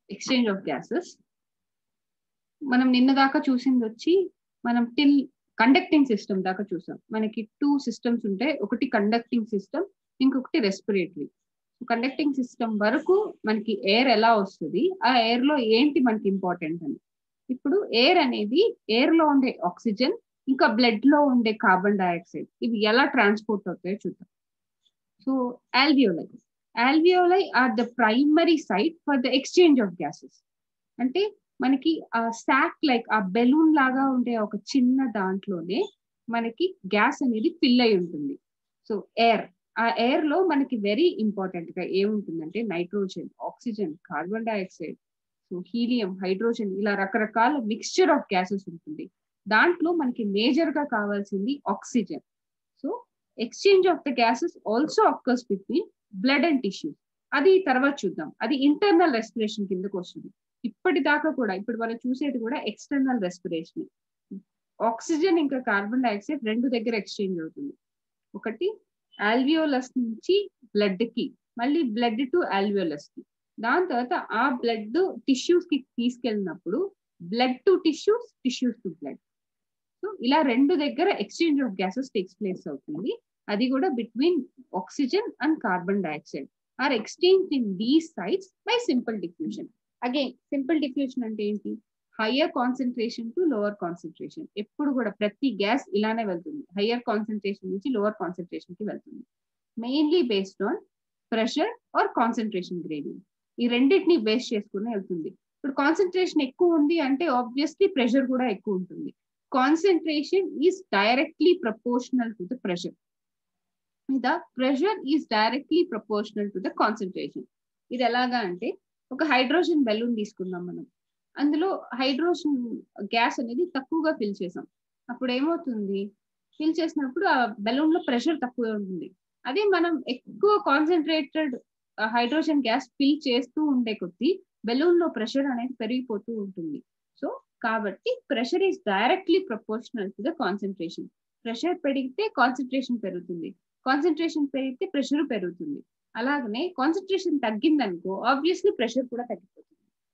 Exchange of gases మనం నిన్న దాకా చూసింది వచ్చి మనం టిల్ కండక్టింగ్ సిస్టమ్ దాకా చూసాం మనకి టూ సిస్టమ్స్ ఉంటాయి ఒకటి కండక్టింగ్ సిస్టమ్ ఇంకొకటి రెస్పిరేటరీ కండక్టింగ్ సిస్టమ్ వరకు మనకి ఎయిర్ ఎలా వస్తుంది ఆ ఎయిర్ లో ఏంటి మనకి ఇంపార్టెంట్ అని ఇప్పుడు ఎయిర్ అనేది ఎయిర్ లో ఉండే ఆక్సిజన్ ఇంకా బ్లడ్ లో ఉండే కార్బన్ డైఆక్సైడ్ ఇవి ఎలా ట్రాన్స్పోర్ట్ అవుతాయో చూద్దాం so alveoli alveoli are the primary site for the exchange of gases అంటే మనకి ఆ సాక్ లైక్ ఆ బెలూన్ లాగా ఉండే ఒక చిన్న దాంట్లోనే మనకి గ్యాస్ అనేది ఫిల్ అయి ఉంటుంది సో ఎయిర్ ఆ ఎయిర్ లో మనకి వెరీ ఇంపార్టెంట్ గా ఏముంటుందంటే nitrogen oxygen carbon dioxide so helium hydrogen ఇలా రకరకాల మిక్స్చర్ ఆఫ్ గ్యాసెస్ ఉంటుంది దాంట్లో మనకి మేజర్ గా కావాల్సింది oxygen so exchange of the gases also occurs between blood and tissues అది తర్వాత చూద్దాం అది ఇంటర్నల్ రెస్పిరేషన్ కిందకు వస్తుంది ఇప్పటిదాకా కూడా ఇప్పుడు మనం చూసేది కూడా ఎక్స్టర్నల్ రెస్పిరేషన్ ఆక్సిజన్ ఇంకా కార్బన్ డైఆక్సైడ్ రెండు దగ్గర ఎక్స్చేంజ్ అవుతుంది ఒకటి ఆల్వియోలస్ నుంచి బ్లడ్ కి మళ్ళీ బ్లడ్ టు ఆల్వియోలస్ కి దాని తర్వాత ఆ బ్లడ్ టిష్యూస్ కి తీసుకెళ్ళినప్పుడు blood to tissues tissues to blood so ఇలా రెండు దగ్గర exchange of gases takes place అవుతుంది అది కూడా between oxygen and carbon dioxide are exchange in these sides by simple diffusion again simple diffusion అంటే ఏంటి higher concentration to lower concentration ఎప్పుడు కూడా ప్రతి గ్యాస్ ఇలానే వెళ్తుంది హయ్యర్ కాన్సన్ట్రేషన్ నుంచి లోవర్ కాన్సన్ట్రేషన్ కి వెళ్తుంది mainly based on pressure or concentration grading ఈ రెండింటిని బేస్ చేసుకుని వెళ్తుంది ఇప్పుడు కాన్సన్ట్రేషన్ ఎక్కువ ఉంది అంటే ఆబ్వియస్లీ ప్రెషర్ కూడా ఎక్కువ ఉంటుంది concentration is directly proportional to the pressure the pressure is directly proportional to the concentration ఇది ఎలాగా అంటే ఒక హైడ్రోజన్ బెలూన్ తీసుకుందాం మనం అందులో హైడ్రోజన్ గ్యాస్ అనేది తక్కువగా ఫిల్ చేసాం అప్పుడు ఏమవుతుంది ఫిల్ చేసినప్పుడు ఆ బెలూన్ లో ప్రెషర్ తక్కువ ఉంటుంది అదే మనం ఎక్కువ కాన్సన్ట్రేటెడ్ హైడ్రోజన్ గ్యాస్ ఫిల్ చేస్తూ ఉండే కొద్దీ బెలూన్ లో ప్రెషర్ అనేది పెరిగిపోతూ ఉంటుంది సో కాబట్టి pressure is directly proportional to the concentration pressure పెరిగితే కాన్సన్ట్రేషన్ పెరుగుతుంది కాన్సన్ట్రేషన్ పెరిగితే ప్రెషర్ పెరుగుతుంది అలాగనే కాన్సన్ట్రేషన్ తగ్గిందనుకో ఆబ్వియస్లీ ప్రెషర్ కూడా తగ్గిపోతుంది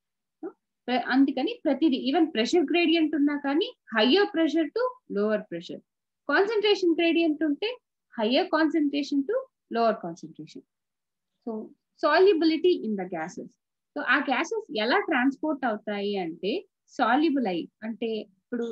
అందుకని ప్రతిదీ ఈవెన్ ప్రెషర్ గ్రేడియంట్ ఉన్నా కానీ higher pressure to lower pressure concentration gradient ఉంటే higher concentration to lower concentration so solubility in the gases so ఆ గ్యాసెస్ ఎలా ట్రాన్స్పోర్ట్ అవుతాయి అంటే సాల్యుబుల్ అయి అంటే ఇప్పుడు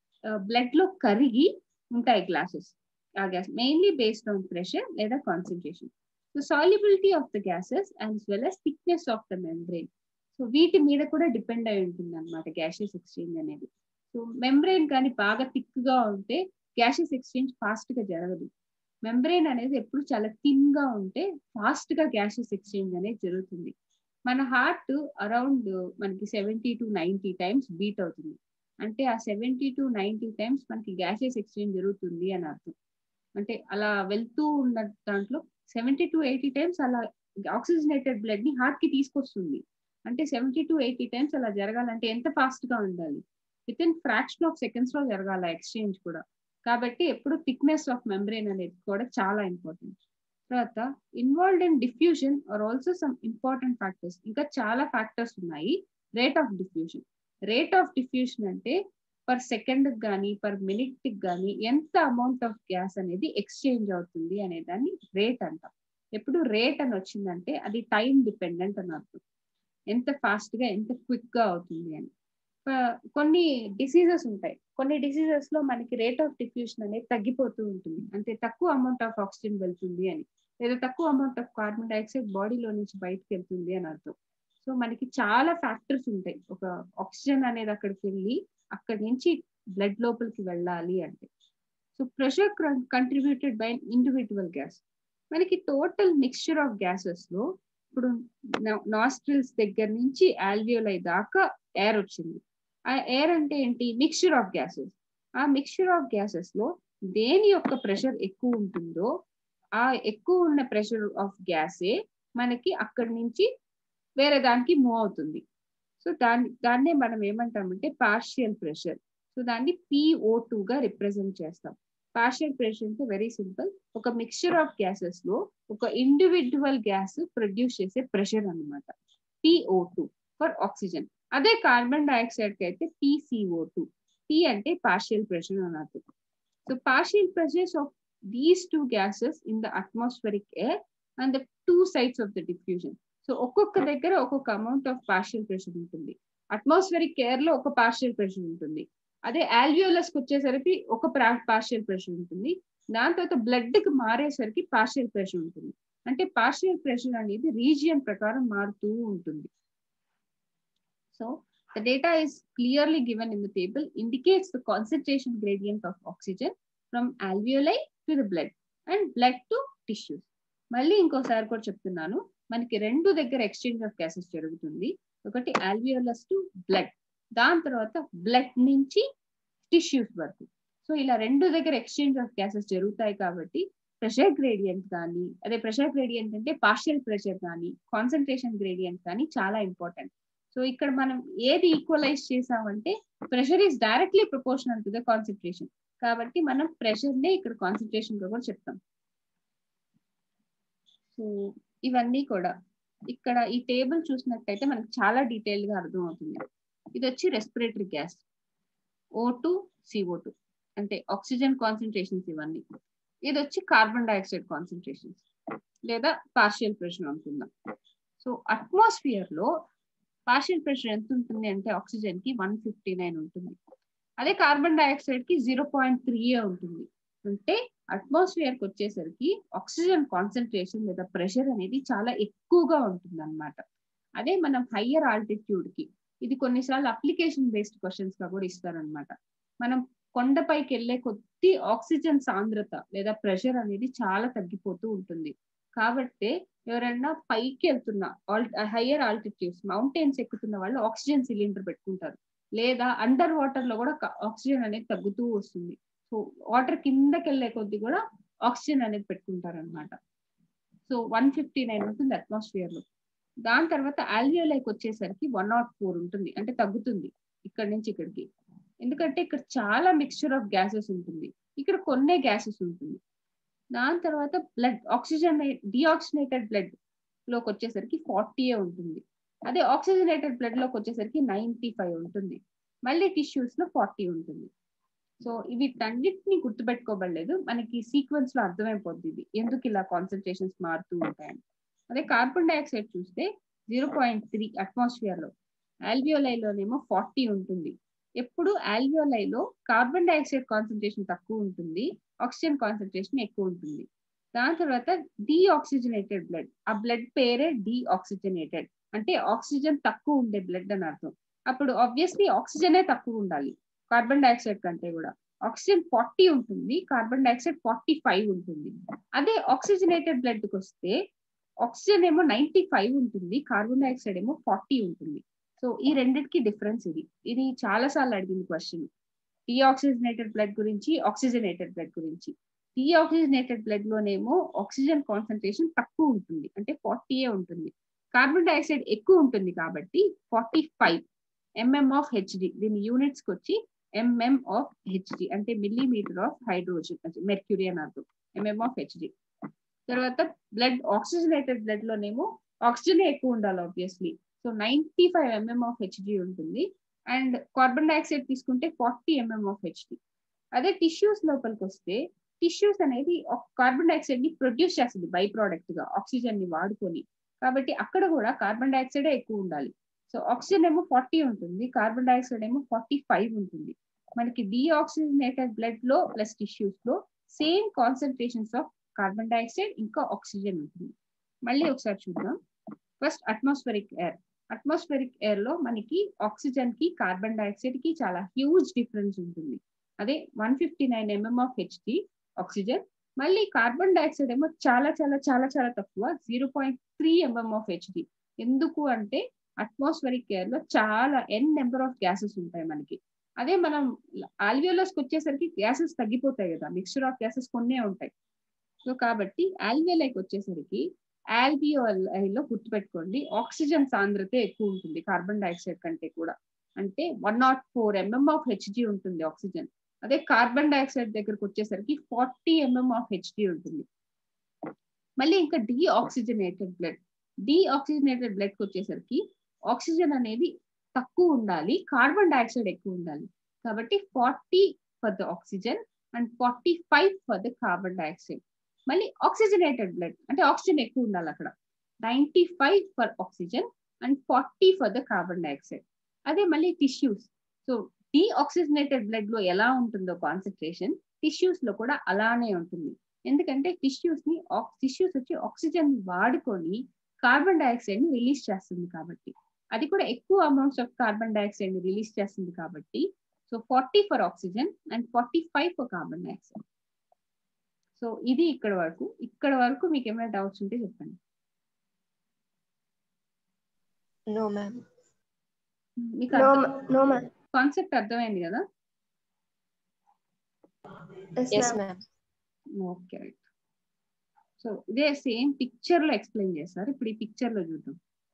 బ్లడ్ లో కరిగి ఉంటాయి గ్లాసెస్ ఆ gas mainly based on pressure లేదా concentration so solubility of the gases and well as thickness of the membrane so వీటి మీద కూడా డిపెండ్ అయి ఉంటుంది అనమాట గ్యాసెస్ ఎక్స్చేంజ్ అనేది సో మెంబ్రెయిన్ కానీ బాగా థిక్ గా ఉంటే గ్యాసెస్ ఎక్స్చేంజ్ ఫాస్ట్ గా జరగదు మెంబ్రెయిన్ అనేది ఎప్పుడు చాలా థిన్ గా ఉంటే ఫాస్ట్ గా గ్యాసెస్ ఎక్స్చేంజ్ అనేది జరుగుతుంది మన హార్ట్ అరౌండ్ మనకి seventy to ninety times beat అవుతుంది అంటే ఆ సెవెంటీ టు నైన్టీ టైమ్స్ మనకి గ్యాసెస్ ఎక్స్చేంజ్ జరుగుతుంది అని అర్థం అంటే అలా వెళ్తూ ఉన్న దాంట్లో సెవెంటీ టు ఎయిటీ టైమ్స్ అలా ఆక్సిజనేటెడ్ బ్లడ్ ని హార్ట్ కి తీసుకొస్తుంది అంటే సెవెంటీ టు ఎయిటీ టైమ్స్ అలా జరగాలంటే ఎంత ఫాస్ట్ గా ఉండాలి within fraction of seconds లో జరగాల ఎక్స్చేంజ్ కూడా కాబట్టి ఎప్పుడు థిక్నెస్ ఆఫ్ మెంబ్రెయిన్ అనేది కూడా చాలా ఇంపార్టెంట్ తర్వాత involved in diffusion are also some important factors ఇంకా చాలా ఫ్యాక్టర్స్ ఉన్నాయి rate of diffusion rate of diffusion అంటే పర్ సెకండ్ కానీ పర్ మినిట్ కానీ ఎంత అమౌంట్ ఆఫ్ గ్యాస్ అనేది ఎక్స్చేంజ్ అవుతుంది అనే దాన్ని రేట్ అంటాం ఎప్పుడు రేట్ అని వచ్చిందంటే అది టైం డిపెండెంట్ అని అర్థం ఎంత ఫాస్ట్ గా ఎంత క్విక్ గా అవుతుంది అని కొన్ని డిసీజెస్ ఉంటాయి కొన్ని డిసీజెస్ లో మనకి రేట్ ఆఫ్ డిఫ్యూషన్ అనేది తగ్గిపోతూ ఉంటుంది అంటే తక్కువ అమౌంట్ ఆఫ్ ఆక్సిజన్ వెళ్తుంది అని లేదా తక్కువ అమౌంట్ ఆఫ్ కార్బన్ డైఆక్సైడ్ బాడీలో నుంచి బయటకు వెళ్తుంది అని అర్థం సో మనకి చాలా ఫ్యాక్టర్స్ ఉంటాయి ఒక ఆక్సిజన్ అనేది అక్కడికి వెళ్ళి అక్కడి నుంచి బ్లడ్ లోపలికి వెళ్ళాలి అంటే so pressure contributed by individual gas మనకి టోటల్ మిక్స్చర్ ఆఫ్ గ్యాసెస్ లో ఇప్పుడు నాస్ట్రిల్స్ దగ్గర నుంచి ఆల్వియోలై దాకా ఎయిర్ వచ్చింది ఆ ఎయిర్ అంటే ఏంటి మిక్స్చర్ ఆఫ్ గ్యాసెస్ ఆ మిక్స్చర్ ఆఫ్ గ్యాసెస్ లో దేని యొక్క ప్రెషర్ ఎక్కువ ఉంటుందో ఆ ఎక్కువ ఉన్న ప్రెషర్ ఆఫ్ గ్యాసే మనకి అక్కడి నుంచి వేరే దానికి మూవ్ అవుతుంది సో దాన్ని దాన్నే మనం ఏమంటామంటే పార్షియల్ ప్రెషర్ సో దాన్ని పిఓ గా రిప్రజెంట్ చేస్తాం పార్షియల్ ప్రెషర్ అంటే వెరీ సింపుల్ ఒక మిక్స్చర్ ఆఫ్ గ్యాసెస్ లో ఒక ఇండివిజువల్ గ్యాస్ ప్రొడ్యూస్ చేసే ప్రెషర్ అనమాట పిఓ టూ ఫర్ ఆక్సిజన్ అదే కార్బన్ డైఆక్సైడ్ కి అయితే పిసిఓ టూ పి అంటే పార్షియల్ ప్రెషర్ అని అర్థం so partial pressures of these two gases in the atmospheric air and the two sides of the diffusion so ఒక్కొక్క దగ్గర ఒక్కొక్క అమౌంట్ ఆఫ్ పార్షియల్ ప్రెషర్ ఉంటుంది అట్మాస్ఫెరిక్ ఎయిర్ లో ఒక పార్షియల్ ప్రెషర్ ఉంటుంది అదే ఆల్వియోలస్ కి వచ్చేసరికి ఒక పార్షియల్ ప్రెషర్ ఉంటుంది దాని తర్వాత బ్లడ్ కి మారేసరికి పార్షియల్ ప్రెషర్ ఉంటుంది అంటే పార్షియల్ ప్రెషర్ అనేది రీజియన్ ప్రకారం మారుతూ ఉంటుంది so the data is clearly given in the table indicates the concentration gradient of oxygen from alveoli to the blood and blood to tissues మళ్ళీ ఇంకోసారి కూడా చెప్తున్నాను మనకి రెండు దగ్గర ఎక్స్చేంజ్ ఆఫ్ గ్యాసెస్ జరుగుతుంది ఒకటి ఆల్వియోలస్ టు బ్లడ్ దాని తర్వాత బ్లడ్ నుంచి టిష్యూస్ వరకు సో ఇలా రెండు దగ్గర ఎక్స్చేంజ్ ఆఫ్ గ్యాసెస్ జరుగుతాయి కాబట్టి ప్రెషర్ గ్రేడియంట్ కానీ అదే ప్రెషర్ గ్రేడియంట్ అంటే పార్షియల్ ప్రెషర్ కానీ కాన్సన్ట్రేషన్ గ్రేడియంట్ కానీ చాలా ఇంపార్టెంట్ సో ఇక్కడ మనం ఏది ఈక్వలైజ్ చేసామంటే pressure is directly proportional to the concentration కాబట్టి మనం ప్రెషర్ నే ఇక్కడ కాన్సన్ట్రేషన్ గా కూడా చెప్తాం సో ఇవన్నీ కూడా ఇక్కడ ఈ టేబుల్ చూసినట్టయితే మనకి చాలా డీటెయిల్ గా అర్థం అవుతుంది ఇది వచ్చి respiratory gas O two C O two అంటే ఆక్సిజన్ కాన్సన్ట్రేషన్స్ ఇవన్నీ ఇది వచ్చి కార్బన్ డైఆక్సైడ్ కాన్సన్ట్రేషన్స్ లేదా పార్షియల్ ప్రెషర్ అనుకుందాం సో అట్మాస్ఫియర్ లో పార్షియల్ ప్రెషర్ ఎంత ఉంటుంది అంటే ఆక్సిజన్ కి వన్ ఫిఫ్టీ నైన్ ఉంటుంది అదే కార్బన్ డైఆక్సైడ్ కి జీరో పాయింట్ త్రీ ఉంటుంది అంటే అట్మాస్ఫియర్ కి వచ్చేసరికి ఆక్సిజన్ కాన్సన్ట్రేషన్ లేదా ప్రెషర్ అనేది చాలా ఎక్కువగా ఉంటుంది అనమాట అదే మనం హయ్యర్ ఆల్టిట్యూడ్ కి ఇది కొన్నిసార్లు అప్లికేషన్ బేస్డ్ క్వశ్చన్స్ గా కూడా ఇస్తారనమాట మనం కొండపైకి వెళ్లే కొద్ది ఆక్సిజన్ సాంద్రత లేదా ప్రెషర్ అనేది చాలా తగ్గిపోతూ ఉంటుంది కాబట్టి ఎవరైనా పైకి వెళ్తున్న హయ్యర్ ఆల్టిట్యూడ్స్ మౌంటైన్స్ ఎక్కుతున్న వాళ్ళు ఆక్సిజన్ సిలిండర్ పెట్టుకుంటారు లేదా అండర్ వాటర్ లో కూడా ఆక్సిజన్ అనేది తగ్గుతూ వస్తుంది సో వాటర్ కిందకి వెళ్ళే కొద్ది కూడా ఆక్సిజన్ అనేది పెట్టుకుంటారు అనమాట సో వన్ ఫిఫ్టీ నైన్ ఉంటుంది అట్మాస్ఫియర్ లో దాని తర్వాత ఆల్వియోలైకి వచ్చేసరికి వన్ నాట్ ఫోర్ ఉంటుంది అంటే తగ్గుతుంది ఇక్కడ నుంచి ఇక్కడికి ఎందుకంటే ఇక్కడ చాలా మిక్స్చర్ ఆఫ్ గ్యాసెస్ ఉంటుంది ఇక్కడ కొన్నే గ్యాసెస్ ఉంటుంది దాని తర్వాత బ్లడ్ ఆక్సిజన్ డిఆక్సినేటెడ్ బ్లడ్ లోకి వచ్చేసరికి ఫార్టీ ఉంటుంది అదే ఆక్సిజనేటెడ్ బ్లడ్ లోకి వచ్చేసరికి నైన్టీ ఫైవ్ ఉంటుంది మళ్ళీ టిష్యూస్ లో ఫార్టీ ఉంటుంది సో ఇవి అన్నిటిని గుర్తుపెట్టుకోబడలేదు మనకి సీక్వెన్స్ లో అర్థమైపోద్ది ఇది ఎందుకు ఇలా కాన్సన్ట్రేషన్స్ మారుతూ ఉంటాయని అదే కార్బన్ డైఆక్సైడ్ చూస్తే జీరో పాయింట్ త్రీ అట్మాస్ఫియర్ లో ఆల్వియోలైలోనేమో ఫార్టీ ఉంటుంది ఎప్పుడు ఆల్వియోలైలో కార్బన్ డైఆక్సైడ్ కాన్సన్ట్రేషన్ తక్కువ ఉంటుంది ఆక్సిజన్ కాన్సన్ట్రేషన్ ఎక్కువ ఉంటుంది దాని తర్వాత డీఆక్సిజనేటెడ్ బ్లడ్ ఆ బ్లడ్ పేరే డీఆక్సిజనేటెడ్ అంటే ఆక్సిజన్ తక్కువ ఉండే బ్లడ్ అని అర్థం అప్పుడు ఆబ్వియస్లీ ఆక్సిజనే తక్కువ ఉండాలి కార్బన్ డైఆక్సైడ్ కంటే కూడా ఆక్సిజన్ ఫార్టీ ఉంటుంది కార్బన్ డైఆక్సైడ్ ఫార్టీ ఫైవ్ ఉంటుంది అదే ఆక్సిజనేటెడ్ బ్లడ్ కి వస్తే ఆక్సిజన్ ఏమో నైన్టీ ఫైవ్ ఉంటుంది కార్బన్ డైఆక్సైడ్ ఏమో ఫార్టీ ఉంటుంది సో ఈ రెండింటికి డిఫరెన్స్ ఇది ఇది చాలా సార్లు అడిగింది క్వశ్చన్ డీఆక్సిజనేటెడ్ బ్లడ్ గురించి ఆక్సిజనేటెడ్ బ్లడ్ గురించి డీఆక్సిజనేటెడ్ బ్లడ్ లోనేమో ఆక్సిజన్ కాన్సన్ట్రేషన్ తక్కువ ఉంటుంది అంటే ఫార్టీయే ఉంటుంది కార్బన్ డైఆక్సైడ్ ఎక్కువ ఉంటుంది కాబట్టి forty five M M of H G దీని యూనిట్స్ కి వచ్చి ఎంఎం ఆఫ్ హెచ్డి అంటే మిల్లీమీటర్ ఆఫ్ హైడ్రోజన్ మెర్క్యూరీ అని అర్థం ఎంఎం ఆఫ్ హెచ్డి తర్వాత బ్లడ్ ఆక్సిజనేటెడ్ బ్లడ్ లోనేమో ఆక్సిజన్ ఎక్కువ ఉండాలి obviously so ninety five M M of H G ఉంటుంది అండ్ కార్బన్ డైఆక్సైడ్ తీసుకుంటే ఫార్టీ ఎంఎం ఆఫ్ హెచ్డి అదే టిష్యూస్ లోపలికి వస్తే టిష్యూస్ అనేది కార్బన్ డైఆక్సైడ్ ని ప్రొడ్యూస్ చేస్తుంది బై ప్రోడక్ట్ గా ఆక్సిజన్ ని వాడుకొని కాబట్టి అక్కడ కూడా కార్బన్ డైఆక్సైడ్ ఎక్కువ ఉండాలి సో ఆక్సిజన్ ఏమో ఫార్టీ ఉంటుంది కార్బన్ డైఆక్సైడ్ ఏమో ఫార్టీ ఫైవ్ ఉంటుంది మనకి డిఆక్సిజనేటెడ్ బ్లడ్ లో ప్లస్ టిష్యూస్ లో same concentrations of carbon dioxide ఇంకా ఆక్సిజన్ ఉంటుంది మళ్ళీ ఒకసారి చూద్దాం first atmospheric air atmospheric air లో మనకి ఆక్సిజన్ కి కార్బన్ డైఆక్సైడ్ కి చాలా హ్యూజ్ డిఫరెన్స్ ఉంటుంది అదే one fifty nine M M of H G oxygen మళ్ళీ కార్బన్ డైఆక్సైడ్ ఏమో చాలా చాలా చాలా చాలా తక్కువ zero point three M M of H G ఎందుకు అంటే అట్మాస్ఫెరిక్ ఎయిర్ లో చాలా ఎన్ నెంబర్ ఆఫ్ గ్యాసెస్ ఉంటాయి మనకి అదే మనం ఆల్వియోలస్కి వచ్చేసరికి గ్యాసెస్ తగ్గిపోతాయి కదా మిక్స్చర్ ఆఫ్ గ్యాసెస్ కొన్నే ఉంటాయి సో కాబట్టి ఆల్వియోలైకి వచ్చేసరికి ఆల్వియోలో గుర్తుపెట్టుకోండి ఆక్సిజన్ సాంద్రత ఎక్కువ ఉంటుంది కార్బన్ డైఆక్సైడ్ కంటే కూడా అంటే one naught four M M of H G ఉంటుంది ఆక్సిజన్ అదే కార్బన్ డైఆక్సైడ్ దగ్గరకు వచ్చేసరికి ఫార్టీ ఎంఎం ఆఫ్ హెచ్డి ఉంటుంది మళ్ళీ ఇంకా డిఆక్సిజనేటెడ్ బ్లడ్ డిఆక్సిజనేటెడ్ బ్లడ్ కి వచ్చేసరికి ఆక్సిజన్ అనేది తక్కువ ఉండాలి కార్బన్ డైఆక్సైడ్ ఎక్కువ ఉండాలి కాబట్టి forty for the oxygen and forty five for the carbon dioxide మళ్ళీ ఆక్సిజనేటెడ్ బ్లడ్ అంటే ఆక్సిజన్ ఎక్కువ ఉండాలి అక్కడ ninety five for oxygen and forty for the carbon dioxide అదే మళ్ళీ టిష్యూస్ సో డీఆక్సిజనేటెడ్ బ్లడ్ లో ఎలా ఉంటుందో కాన్సన్ట్రేషన్ టిష్యూస్ లో కూడా అలానే ఉంటుంది ఎందుకంటే టిష్యూస్ ని టిష్యూస్ వచ్చి ఆక్సిజన్ వాడుకొని కార్బన్ డైఆక్సైడ్ ని రిలీజ్ చేస్తుంది కాబట్టి అది కూడా ఎక్కువ అమౌంట్స్ ఆఫ్ కార్బన్ డైఆక్సైడ్ ని రిలీజ్ చేస్తుంది కాబట్టి so forty for oxygen and forty five for carbon dioxide so ఇది ఇక్కడ వరకు ఇక్కడ వరకు మీకు ఏమైనా డౌట్స్ ఉంటే చెప్పండి నో మ్యామ్ మీకు No, ma- no, ma'am. Concept అర్థమైంది కదా Yes, yes ma'am. Ma'am okay right so ఇదే సేమ్ పిక్చర్ లో ఎక్స్ప్లెయిన్ చేస్తారు ఇప్పుడు ఈ పిక్చర్ లో చూద్దాం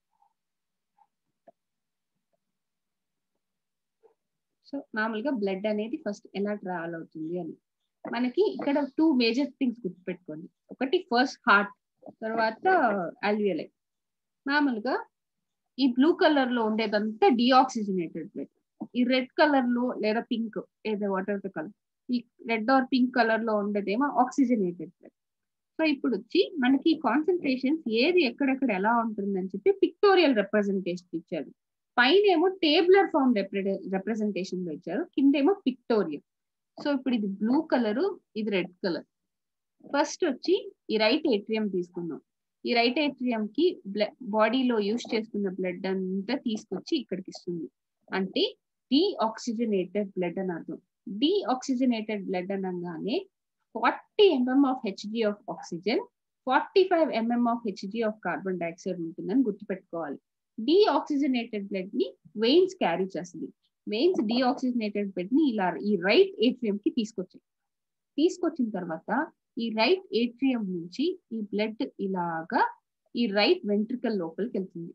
సో మామూలుగా బ్లడ్ అనేది ఫస్ట్ ఎలా ట్రావెల్ అవుతుంది అని మనకి ఇక్కడ టూ మేజర్ థింగ్స్ గుర్తుపెట్టుకోండి ఒకటి ఫస్ట్ హార్ట్ తర్వాత అల్వియలై మామూలుగా ఈ బ్లూ కలర్ లో ఉండేదంతా డిఆక్సిజనేటెడ్ బ్లడ్ ఈ రెడ్ కలర్ లో లేదా పింక్ ఏదో వాటర్ ద కలర్ ఈ రెడ్ ఆర్ పింక్ కలర్ లో ఉండేదేమో ఆక్సిజనేటెడ్ బ్లడ్ సో ఇప్పుడు వచ్చి మనకి కాన్సన్ట్రేషన్స్ ఏది ఎక్కడెక్కడ ఎలా ఉంటుందని చెప్పి పిక్టోరియల్ రిప్రజెంటేషన్ ఇచ్చారు పైన ఏమో టేబులర్ ఫామ్ రిప్రజెంటేషన్ లో ఇచ్చారు కిందేమో పిక్టోరియల్ సో ఇప్పుడు ఇది బ్లూ కలర్ ఇది రెడ్ కలర్ ఫస్ట్ వచ్చి ఈ రైట్ ఏట్రియం తీసుకుందాం ఈ రైట్ ఏట్రియం కి బాడీలో యూజ్ చేసుకున్న బ్లడ్ అంతా తీసుకొచ్చి ఇక్కడికి ఇస్తుంది అంటే డీఆక్సిజనేటెడ్ బ్లడ్ అని అర్థం డీఆక్సిజనేటెడ్ బ్లడ్ అనగానే forty M M of H G of oxygen forty five M M of H G of carbon dioxide ఉంటుందని గుర్తుపెట్టుకోవాలి డీఆక్సిజనేటెడ్ బ్లడ్ ని వెయిన్స్ క్యారీ చేస్తుంది వెయిన్స్ డీఆక్సిజనేటెడ్ బ్లడ్ ని ఇలా ఈ రైట్ ఏట్రియం కి తీసుకొచ్చాయి తీసుకొచ్చిన తర్వాత ఈ రైట్ ఏట్రియం నుంచి ఈ బ్లడ్ ఇలాగా ఈ రైట్ వెంట్రికల్ లోపలికి వెళ్తుంది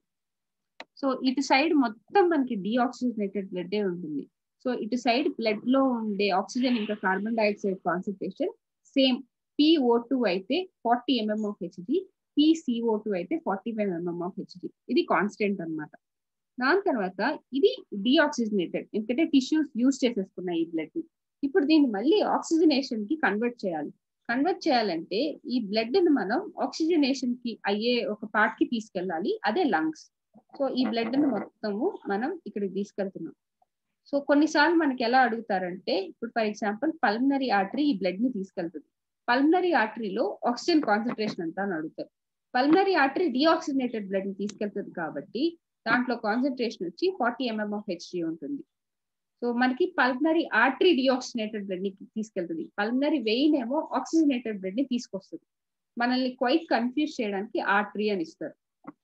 సో ఇటు సైడ్ మొత్తం మనకి డీఆక్సిజనేటెడ్ బ్లడ్ ఉంటుంది సో ఇటు సైడ్ బ్లడ్ లో ఉండే ఆక్సిజన్ ఇంకా carbon dioxide concentration same P O two అయితే forty M M of H G P C O two అయితే forty five M M of H G ఇది కాన్స్టెంట్ అన్నమాట దాని తర్వాత ఇది డీఆక్సిజనేటెడ్ ఎందుకంటే టిష్యూస్ యూజ్ చేసేసుకున్నాయి ఈ బ్లడ్ ఇప్పుడు దీన్ని మళ్ళీ ఆక్సిజనేషన్ కి కన్వర్ట్ చేయాలి కన్వర్ట్ చేయాలంటే ఈ బ్లడ్ ని మనం ఆక్సిజనేషన్ కి అయ్యే ఒక పార్ట్ కి తీసుకెళ్ళాలి అదే లంగ్స్ సో ఈ బ్లడ్ ని మొత్తము మనం ఇక్కడికి తీసుకెళ్తున్నాం సో కొన్నిసార్లు మనకి ఎలా అడుగుతారంటే ఇప్పుడు ఫర్ ఎగ్జాంపుల్ పల్మనరీ ఆర్టరీ ఈ బ్లడ్ ని తీసుకెళ్తుంది పల్మనరీ ఆర్టరీలో ఆక్సిజన్ కాన్సన్ట్రేషన్ అంతా అని అడుగుతారు పల్మనరీ ఆర్టరీ డిఆక్సిజనేటెడ్ బ్లడ్ ని తీసుకెళ్తుంది కాబట్టి దాంట్లో కాన్సన్ట్రేషన్ వచ్చి ఫార్టీ ఎంఎం ఆఫ్ హెచ్జి ఉంటుంది సో మనకి పల్మనరీ ఆర్టరీ డిఆక్సిజనేటెడ్ బ్లడ్ ని తీసుకెళ్తుంది పల్మనరీ వెయిన్ ఏమో ఆక్సిజనేటెడ్ బ్లడ్ ని తీసుకొస్తుంది మనల్ని క్వైట్ కన్ఫ్యూజ్ చేయడానికి ఆర్టరీ అని ఇస్తారు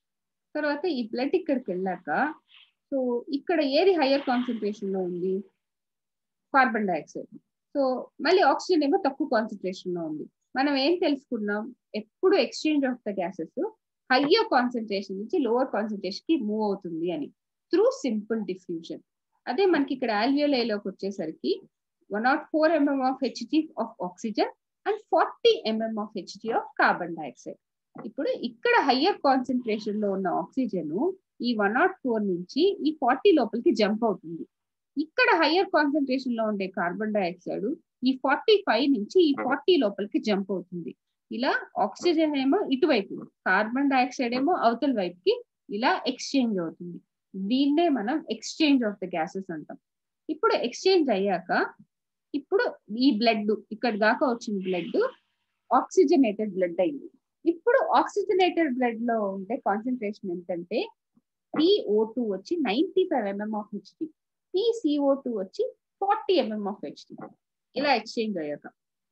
తర్వాత ఈ బ్లడ్ ఇక్కడికి వెళ్ళాక సో ఇక్కడ ఏది హయ్యర్ కాన్సన్ట్రేషన్ లో ఉంది కార్బన్ డైఆక్సైడ్ సో మళ్ళీ ఆక్సిజన్ ఏమో తక్కువ కాన్సన్ట్రేషన్ లో ఉంది మనం ఏం తెలుసుకున్నాం ఎప్పుడు exchange of the gases higher concentration నుంచి లోవర్ కాన్సన్ట్రేషన్ కి మూవ్ అవుతుంది అని త్రూ సింపుల్ డిఫ్యూజన్ అదే మనకి ఇక్కడ ఆల్వియోలైలోకి వచ్చేసరికి one naught four M M of H G of oxygen and forty M M of H G of carbon dioxide ఇప్పుడు ఇక్కడ హయ్యర్ కాన్సన్ట్రేషన్ లో ఉన్న ఆక్సిజన్ ఈ వన్ నాట్ ఫోర్ నుంచి ఈ ఫార్టీ లోపలికి జంప్ అవుతుంది ఇక్కడ హయ్యర్ కాన్సన్ట్రేషన్ లో ఉండే కార్బన్ డైఆక్సైడ్ ఈ ఫార్టీ ఫైవ్ నుంచి ఈ ఫార్టీ లోపలికి జంప్ అవుతుంది ఇలా ఆక్సిజన్ ఏమో ఇటువైపు కార్బన్ డైఆక్సైడ్ ఏమో అవతల వైపుకి ఇలా ఎక్స్చేంజ్ అవుతుంది దీన్నే మనం ఎక్స్చేంజ్ ఆఫ్ ద గ్యాసెస్ అంటాం ఇప్పుడు ఎక్స్చేంజ్ అయ్యాక ఇప్పుడు ఈ బ్లడ్ ఇక్కడ దాకా వచ్చిన బ్లడ్ ఆక్సిజనేటెడ్ బ్లడ్ అయింది ఇప్పుడు ఆక్సిజనేటెడ్ బ్లడ్ లో ఉండే కాన్సన్ట్రేషన్ ఎంతంటే పిఓ టూ వచ్చి ninety five M M of H G P C O two వచ్చి ఫార్టీ ఎంఎం ఆఫ్ హెచ్డి ఇలా ఎక్స్చేంజ్ అయ్యాక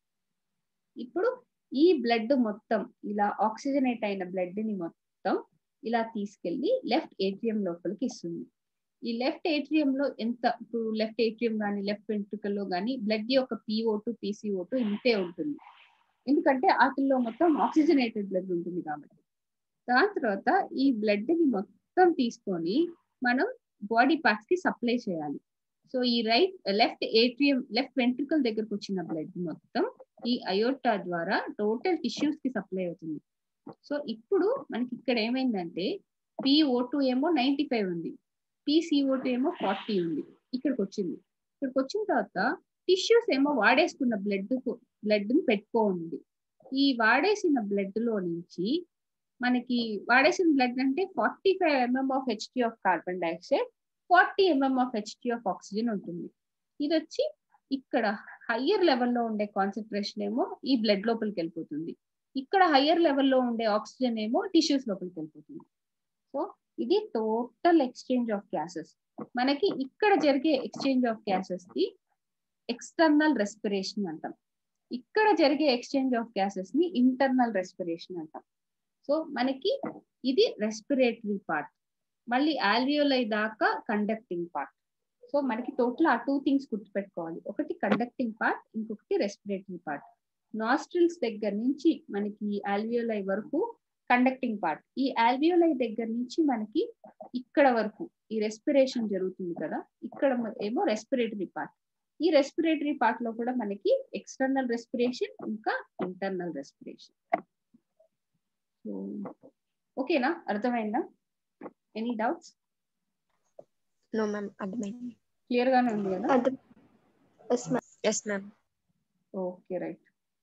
ఇప్పుడు ఈ బ్లడ్ మొత్తం ఇలా ఆక్సిజనేట్ అయిన బ్లడ్ ని మొత్తం ఇలా తీసుకెళ్లి లెఫ్ట్ ఏటీఎం లోపలికి ఇస్తుంది ఈ లెఫ్ట్ ఏటీఎం లో ఎంత ఇప్పుడు లెఫ్ట్ ఏటీఎం కానీ లెఫ్ట్ వెంట్రుకల్లో కానీ బ్లడ్ యొక్క పిఓ టూ పిసిఓ టూ ఇంతే ఉంటుంది ఎందుకంటే వాటిల్లో మొత్తం ఆక్సిజనేటెడ్ బ్లడ్ ఉంటుంది కాబట్టి దాని తర్వాత ఈ బ్లడ్ ని మొత్తం తీసుకొని మనం బాడీ పార్ట్స్ కి సప్లై చేయాలి సో ఈ right left atrium left ventricle దగ్గరకు వచ్చిన బ్లడ్ మొత్తం ఈ అయోటా ద్వారా టోటల్ టిష్యూస్ కి సప్లై అవుతుంది సో ఇప్పుడు మనకి ఇక్కడ ఏమైందంటే పిఓ టూ ఏమో నైన్టీ ఫైవ్ ఉంది పిసిఓ టూ ఏమో ఫార్టీ ఉంది ఇక్కడికి వచ్చింది ఇక్కడికి వచ్చిన తర్వాత టిష్యూస్ ఏమో వాడేసుకున్న బ్లడ్ బ్లడ్ ని పెట్టుకోండి ఈ వాడేసిన బ్లడ్ లో నుంచి మనకి వాడేసిన బ్లడ్ అంటే forty five M M of H G of carbon dioxide forty M M of H G of oxygen ఉంటుంది ఇది వచ్చి ఇక్కడ హయ్యర్ లెవెల్లో ఉండే కాన్సన్ట్రేషన్ ఏమో ఈ బ్లడ్ లోపలికి వెళ్ళిపోతుంది ఇక్కడ హయ్యర్ లెవెల్లో ఉండే ఆక్సిజన్ ఏమో టిష్యూస్ లోపలికి వెళ్ళిపోతుంది సో ఇది టోటల్ ఎక్స్చేంజ్ ఆఫ్ గ్యాసెస్ మనకి ఇక్కడ జరిగే ఎక్స్చేంజ్ ఆఫ్ గ్యాసెస్ కి ఎక్స్టర్నల్ రెస్పిరేషన్ అంటాం ఇక్కడ జరిగే ఎక్స్చేంజ్ ఆఫ్ గ్యాసెస్ ని ఇంటర్నల్ రెస్పిరేషన్ అంటాం సో మనకి ఇది రెస్పిరేటరీ పార్ట్ మళ్ళీ ఆల్వియోలై దాకా కండక్టింగ్ పార్ట్ సో మనకి టోటల్ ఆ టూ థింగ్స్ గుర్తుపెట్టుకోవాలి ఒకటి కండక్టింగ్ పార్ట్ ఇంకొకటి రెస్పిరేటరీ పార్ట్ నాస్ట్రిల్స్ దగ్గర నుంచి మనకి ఆల్వియోలై వరకు కండక్టింగ్ పార్ట్ ఈ ఆల్వియోలై దగ్గర నుంచి మనకి ఇక్కడ వరకు ఈ రెస్పిరేషన్ జరుగుతుంది కదా ఇక్కడ ఏమో రెస్పిరేటరీ పార్ట్ ఈ రెస్పిరేటరీ పార్ట్ లో కూడా మనకి ఎక్స్టర్నల్ రెస్పిరేషన్ ఇంకా ఇంటర్నల్ రెస్పిరేషన్ సో ఓకేనా అర్థమైందా ఎనీ డౌట్స్ నో మ్యామ్ అర్థమైంది క్లియర్ గానే ఉంది కదా అర్థం yes ma'am yes ma'am okay right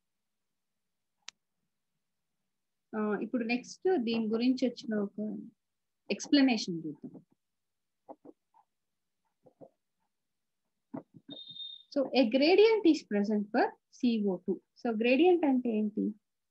ఇప్పుడు నెక్స్ట్ దీని గురించి వచ్చిన ఒక ఎక్స్ప్లెనేషన్ చూద్దాం so a gradient is present for C O two so gradient అంటే ఏంటి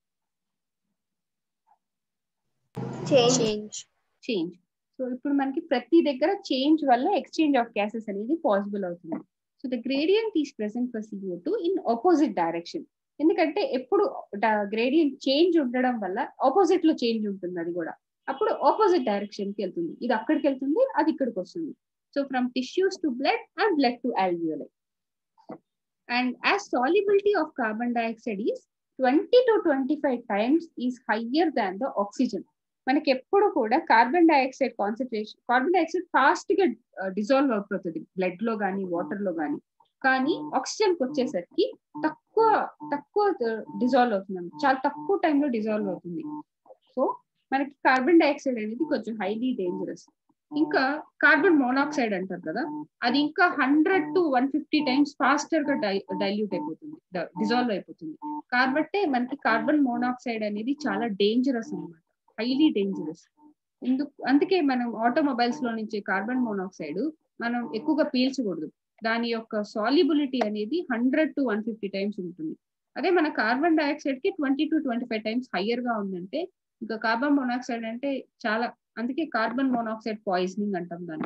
చేంజ్ చేంజ్ చేంజ్ సో ఇప్పుడు మనకి ప్రతి దగ్గర చేంజ్ వల్ల ఎక్స్చేంజ్ ఆఫ్ గ్యాసెస్ అనేది పాసిబుల్ అవుతుంది so the gradient is present for C O two in opposite direction ఎందుకంటే ఎప్పుడు గ్రేడియంట్ చేంజ్ ఉండడం వల్ల ఆపోజిట్ లో చేంజ్ ఉంటుంది అది కూడా అప్పుడు ఆపోజిట్ డైరెక్షన్ కి వెళ్తుంది ఇది అక్కడికి వెళ్తుంది అది ఇక్కడికి వస్తుంది so from tissues to blood and blood to alveoli and as solubility of carbon dioxide is 20 to 25 times is higher than the oxygen మనకి ఎప్పుడు కూడా carbon dioxide concentration carbon dioxide fast గా డిజాల్వ్ అయిపోతుంది బ్లడ్ లో కానీ water లో కానీ కానీ ఆక్సిజన్ కి వచ్చేసరికి తక్కువ తక్కువ డిజాల్వ్ అవుతుంది చాలా తక్కువ టైంలో డిజాల్వ్ అవుతుంది సో మనకి కార్బన్ డైఆక్సైడ్ అనేది కొంచెం హైలీ డేంజరస్ ఇంకా కార్బన్ మోనాక్సైడ్ అంటారు కదా అది ఇంకా hundred to one fifty times faster గా డైల్యూట్ అయిపోతుంది డిజాల్వ్ అయిపోతుంది కాబట్టే మనకి కార్బన్ మోనాక్సైడ్ అనేది చాలా డేంజరస్ అనమాట హైలీ డేంజరస్ ఎందుకు అందుకే మనం ఆటోమొబైల్స్ లో నుంచి కార్బన్ మోనాక్సైడ్ మనం ఎక్కువగా పీల్చకూడదు దాని యొక్క సాల్యుబిలిటీ అనేది hundred to one fifty times ఉంటుంది అదే మన కార్బన్ డైఆక్సైడ్ కి twenty to twenty five times higher గా ఉందంటే ఇంకా కార్బన్ మోనాక్సైడ్ అంటే చాలా అందుకే కార్బన్ మోనాక్సైడ్ పాయిజనింగ్ అంటాం దాన్ని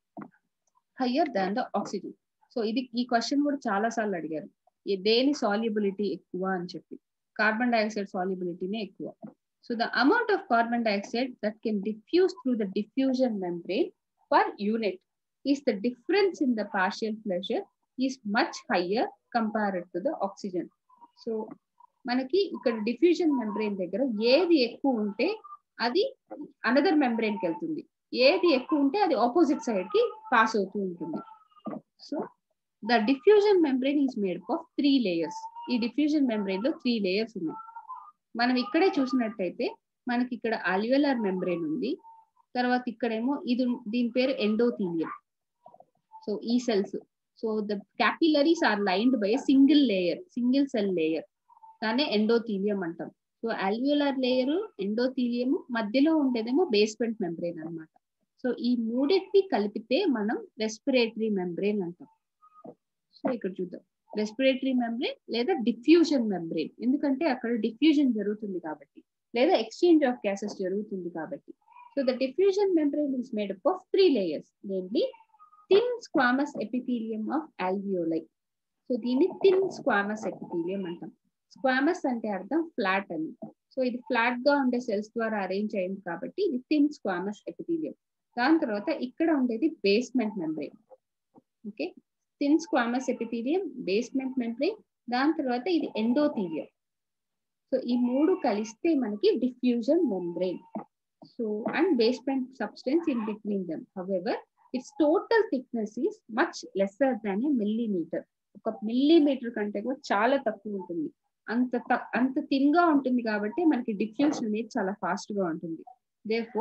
higher than the oxygen so ఇది ఈ క్వశ్చన్ కూడా చాలా సార్లు అడిగారు దేని సాల్యుబిలిటీ ఎక్కువ అని చెప్పి కార్బన్ డైఆక్సైడ్ సాల్యుబిలిటీనే ఎక్కువ so the amount of carbon dioxide that can diffuse through the diffusion membrane per unit is the difference in the partial pressure is much higher compared to the oxygen so మనకి ఇక్కడ diffusion membrane దగ్గర ఏది ఎక్కువ ఉంటే అది another membrane కి వెళ్తుంది ఏది ఎక్కువ ఉంటే అది ఆపోజిట్ సైడ్ కి పాస్ అవుతూ ఉంటుంది so the diffusion membrane is made of three layers ఈ డిఫ్యూజన్ మెంబ్రెయిన్ లో త్రీ లేయర్స్ ఉన్నాయి మనం ఇక్కడే చూసినట్టయితే మనకి ఇక్కడ అల్వియలర్ మెంబ్రెయిన్ ఉంది తర్వాత ఇక్కడేమో ఇది దీని పేరు ఎండోథీలియం సో ఈ cells so the capillaries are lined by single layer single cell layer దాన్నే ఎండోథీలియం అంటాం సో అల్వియులర్ లేయర్ ఎండోథీలియం మధ్యలో ఉండేదేమో బేస్మెంట్ మెంబ్రెయిన్ అనమాట సో ఈ మూడింటిని కలిపితే మనం రెస్పిరేటరీ మెంబ్రెయిన్ అంటాం సో ఇక్కడ చూద్దాం రెస్పిరేటరీ మెంబ్రెయిన్ లేదా డిఫ్యూజన్ మెంబ్రెయిన్ ఎందుకంటే అక్కడ డిఫ్యూజన్ జరుగుతుంది కాబట్టి లేదా ఎక్స్చేంజ్ ఆఫ్ గ్యాసెస్ జరుగుతుంది కాబట్టి so the diffusion membrane is made up of three layers namely thin squamous epithelium of alveoli so దీన్ని థిన్ స్క్వామస్ ఎపిథీలియం అంటాం స్క్వామస్ అంటే అర్థం ఫ్లాట్ అని సో ఇది ఫ్లాట్ గా ఉండే సెల్స్ ద్వారా అరేంజ్ అయింది కాబట్టి ఇది థిన్ స్క్వామస్ ఎపిథీలియం దాని తర్వాత ఇక్కడ ఉండేది basement membrane okay thin squamous epithelium basement membrane దాని తర్వాత ఇది ఎండోథీలియం సో ఈ మూడు కలిస్తే మనకి diffusion membrane so and basement substance in between them however its total thickness is much lesser than a millimetre ఒక మిల్లీమీటర్ కంటే కూడా చాలా తక్కువ ఉంటుంది అంత అంత థిన్ గా ఉంటుంది కాబట్టి మనకి డిఫ్యూషన్ అనేది చాలా ఫాస్ట్ గా ఉంటుంది therefore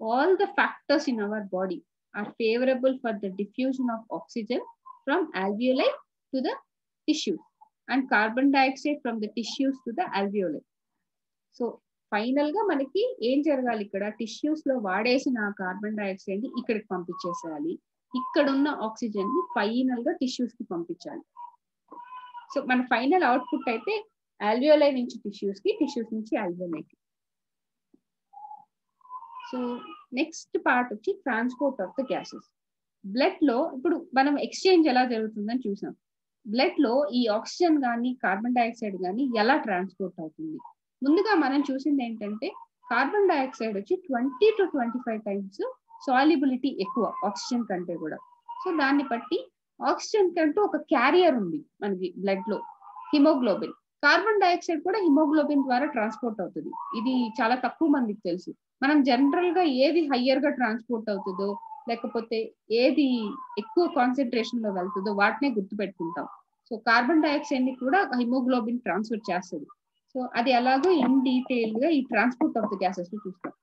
all the factors in our body are favourable for the diffusion of oxygen from alveoli to the tissues and carbon dioxide from the tissues to the alveoli so final గా మనకి ఏం జరగాలి ఇక్కడ tissues లో వాడేసిన carbon dioxide ని ఇక్కడికి పంపించేసేయాలి ఇక్కడ ఉన్న ఆక్సిజన్ ని ఫైనల్ గా టిష్యూస్ కి పంపించాలి సో మన ఫైనల్ అవుట్పుట్ అయితే ఆల్వియోలై నుంచి టిష్యూస్ కి టిష్యూస్ నుంచి ఆల్వియోలైకి సో నెక్స్ట్ పార్ట్ వచ్చి transport of the gases blood లో ఇప్పుడు మనం ఎక్స్చేంజ్ ఎలా జరుగుతుందని చూసాం బ్లడ్ లో ఈ ఆక్సిజన్ కానీ కార్బన్ డైఆక్సైడ్ కానీ ఎలా ట్రాన్స్పోర్ట్ అవుతుంది ముందుగా మనం చూసింది ఏంటంటే కార్బన్ డైఆక్సైడ్ వచ్చి twenty to twenty five times solubility ఎక్కువ ఆక్సిజన్ కంటే కూడా సో దాన్ని బట్టి ఆక్సిజన్ కంటూ ఒక క్యారియర్ ఉంది మనకి బ్లడ్ లో హిమోగ్లోబిన్ కార్బన్ డైఆక్సైడ్ కూడా హిమోగ్లోబిన్ ద్వారా ట్రాన్స్పోర్ట్ అవుతుంది ఇది చాలా తక్కువ మందికి తెలుసు మనం జనరల్ గా ఏది హయ్యర్ గా ట్రాన్స్పోర్ట్ అవుతుందో లేకపోతే ఏది ఎక్కువ కాన్సన్ట్రేషన్ లో వెళ్తుందో వాటినే గుర్తుపెట్టుకుంటాం సో కార్బన్ డైఆక్సైడ్ ని కూడా హిమోగ్లోబిన్ ట్రాన్స్ఫర్ చేస్తుంది సో అది ఎలాగో ఇన్ డీటెయిల్ గా ఈ ట్రాన్స్పోర్ట్ ఆఫ్ ద గ్యాసెస్ లో చూస్తాం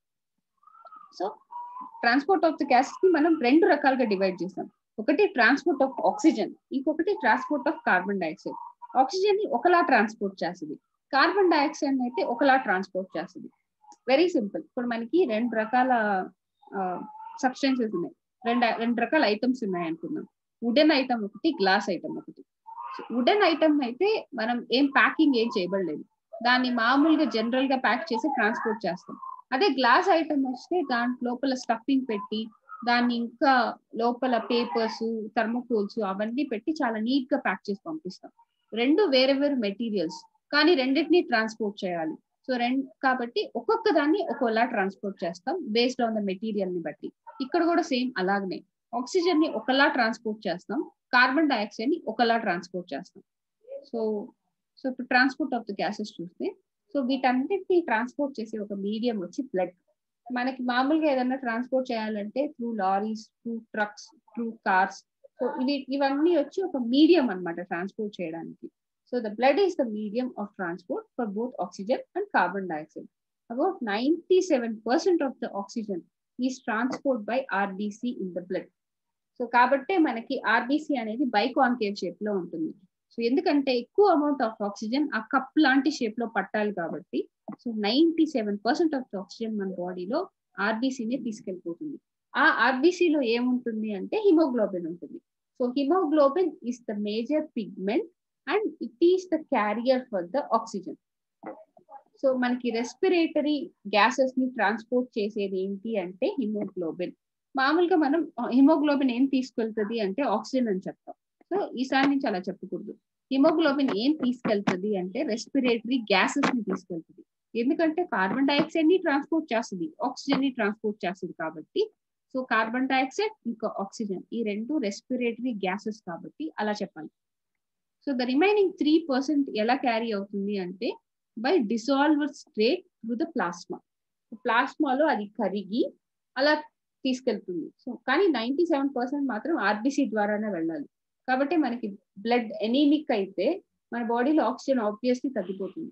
so transport of the gases ని మనం రెండు రకాలుగా డివైడ్ చేసాం ఒకటి ట్రాన్స్పోర్ట్ ఆఫ్ ఆక్సిజన్ ఇంకొకటి transport of carbon dioxide oxygen ని ఒకలా ట్రాన్స్పోర్ట్ చేస్తుంది కార్బన్ డైఆక్సైడ్ అయితే ఒకలా ట్రాన్స్పోర్ట్ చేస్తుంది వెరీ సింపుల్ ఇప్పుడు మనకి రెండు రకాల సబ్స్టెన్సెస్ ఉన్నాయి రెండు రెండు రకాల ఐటమ్స్ ఉన్నాయి అనుకుందాం వుడెన్ ఐటమ్ ఒకటి గ్లాస్ ఐటమ్ ఒకటి వుడెన్ ఐటమ్ అయితే మనం ఏం ప్యాకింగ్ ఏం చేయబడలేదు దాన్ని మామూలుగా జనరల్ గా ప్యాక్ చేసి ట్రాన్స్పోర్ట్ చేస్తాం అదే గ్లాస్ ఐటమ్ వస్తే దాంట్ లోపల స్టఫింగ్ పెట్టి దాన్ని ఇంకా లోపల పేపర్స్ థర్మోకోల్స్ అవన్నీ పెట్టి చాలా నీట్ గా ప్యాక్ చేసి పంపిస్తాం రెండు వేరే వేరే మెటీరియల్స్ కానీ రెండింటిని ట్రాన్స్పోర్ట్ చేయాలి సో రెండు కాబట్టి ఒక్కొక్క దాన్ని ఒక్కోలా ట్రాన్స్పోర్ట్ చేస్తాం బేస్డ్ ఆన్ ద మెటీరియల్ ని బట్టి ఇక్కడ కూడా సేమ్ అలాగనే ఆక్సిజన్ ని ఒకలా ట్రాన్స్పోర్ట్ చేస్తాం కార్బన్ డైఆక్సైడ్ ని ఒకలా ట్రాన్స్పోర్ట్ చేస్తాం సో సో ఇప్పుడు ట్రాన్స్పోర్ట్ ఆఫ్ ద గ్యాసెస్ చూస్తే సో వీటన్నిటిని ట్రాన్స్పోర్ట్ చేసే ఒక మీడియం వచ్చి బ్లడ్ మనకి మామూలుగా ఏదైనా ట్రాన్స్పోర్ట్ చేయాలంటే through lorries through trucks through cars so ఇవి ఇవన్నీ వచ్చి ఒక మీడియం అనమాట ట్రాన్స్పోర్ట్ చేయడానికి so the blood is the medium of transport for both oxygen and carbon dioxide about ninety seven percent of the oxygen is transport by RBC in the blood so కాబట్టే మనకి RBC అనేది biconcave shape లో ఉంటుంది so ఎందుకంటే ఎక్కువ amount of oxygen ఆ cup లాంటి shape లో పట్టాలి కాబట్టి so ninety seven percent of the oxygen మన బాడీలో ఆర్బీసీని తీసుకెళ్ళిపోతుంది ఆ ఆర్బీసీలో ఏముంటుంది అంటే హిమోగ్లోబిన్ ఉంటుంది so haemoglobin is the major pigment and it is the carrier for the oxygen so మనకి రెస్పిరేటరీ గ్యాసెస్ ని ట్రాన్స్పోర్ట్ చేసేది ఏంటి అంటే హిమోగ్లోబిన్ మామూలుగా మనం హిమోగ్లోబిన్ ఏం తీసుకెళ్తుంది అంటే ఆక్సిజన్ అని చెప్తాం సో ఈసారి నుంచి అలా చెప్పకూడదు హిమోగ్లోబిన్ ఏం తీసుకెళ్తుంది అంటే రెస్పిరేటరీ గ్యాసెస్ ని తీసుకెళ్తుంది ఎందుకంటే కార్బన్ డైఆక్సైడ్ ని ట్రాన్స్పోర్ట్ చేస్తుంది ఆక్సిజన్ ని ట్రాన్స్పోర్ట్ చేస్తుంది కాబట్టి సో కార్బన్ డైఆక్సైడ్ ఇంకా ఆక్సిజన్ ఈ రెండు రెస్పిరేటరీ గ్యాసెస్ కాబట్టి అలా చెప్పాలి so the remaining three percent ఎలా క్యారీ అవుతుంది అంటే by dissolver straight through the plasma ప్లాస్మాలో అది కరిగి అలా తీసుకెళ్తుంది సో కానీ నైన్టీ సెవెన్ పర్సెంట్ మాత్రం ఆర్బిసి ద్వారానే వెళ్ళాలి కాబట్టి మనకి బ్లడ్ ఎనీమిక్ అయితే మన బాడీలో ఆక్సిజన్ ఆబ్వియస్లీ తగ్గిపోతుంది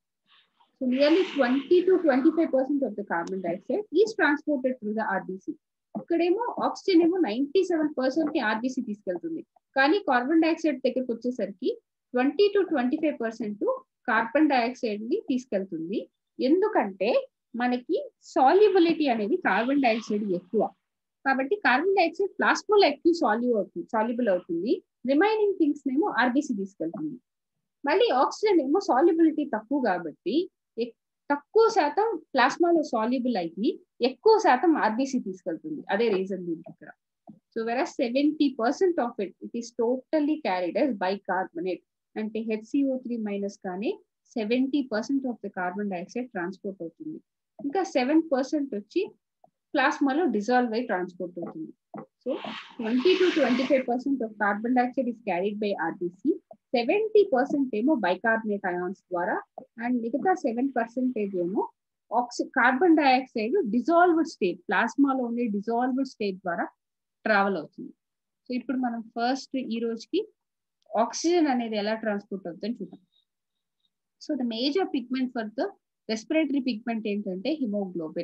so nearly twenty to twenty five percent of the carbon dioxide is transported through the RBC ఇక్కడేమో ఆక్సిజన్ ఏమో నైన్టీ సెవెన్ పర్సెంట్ ని ఆర్బీసీ తీసుకెళ్తుంది కానీ కార్బన్ డైఆక్సైడ్ దగ్గరకు వచ్చేసరికి twenty to twenty five percent carbon dioxide ని తీసుకెళ్తుంది ఎందుకంటే మనకి సాల్యుబిలిటీ అనేది కార్బన్ డైఆక్సైడ్ ఎక్కువ కాబట్టి కార్బన్ డైఆక్సైడ్ ప్లాస్మోలో ఎక్కువ సాల్యూ అవుతుంది సాల్యుబుల్ అవుతుంది రిమైనింగ్ థింగ్స్ ఏమో ఆర్బీసీ తీసుకెళ్తుంది మళ్ళీ ఆక్సిజన్ ఏమో సాల్యుబిలిటీ తక్కువ కాబట్టి తక్కువ శాతం ప్లాస్మాలో సాల్యుబుల్ అయ్యి ఎక్కువ శాతం ఆర్బీసీ తీసుకెళ్తుంది అదే రీజన్ దీనికి ఇక్కడ so where seventy percent of it it is totally carried as bicarbonate అంటే హెచ్సిఓ త్రీ మైనస్ కానీ seventy percent of the carbon dioxide transport అవుతుంది ఇంకా సెవెన్ పర్సెంట్ వచ్చి ప్లాస్మాలో డిజాల్వ్ అయి ట్రాన్స్పోర్ట్ అవుతుంది so twenty to twenty five percent of carbon dioxide is carried by RBC seventy percent ఏమో bicarbonate ions ద్వారా and మిగతా సెవెన్ పర్సెంటేజ్ ఏమో oxy carbon dioxide dissolved state ప్లాస్మాలో ఉండే డిజాల్వ్డ్ స్టేట్ ద్వారా ట్రావెల్ అవుతుంది సో ఇప్పుడు మనం ఫస్ట్ ఈ రోజుకి ఆక్సిజన్ అనేది ఎలా ట్రాన్స్పోర్ట్ అవుతుందని చూద్దాం so the major pigment for the respiratory pigment ఏంటంటే హిమోగ్లోబిన్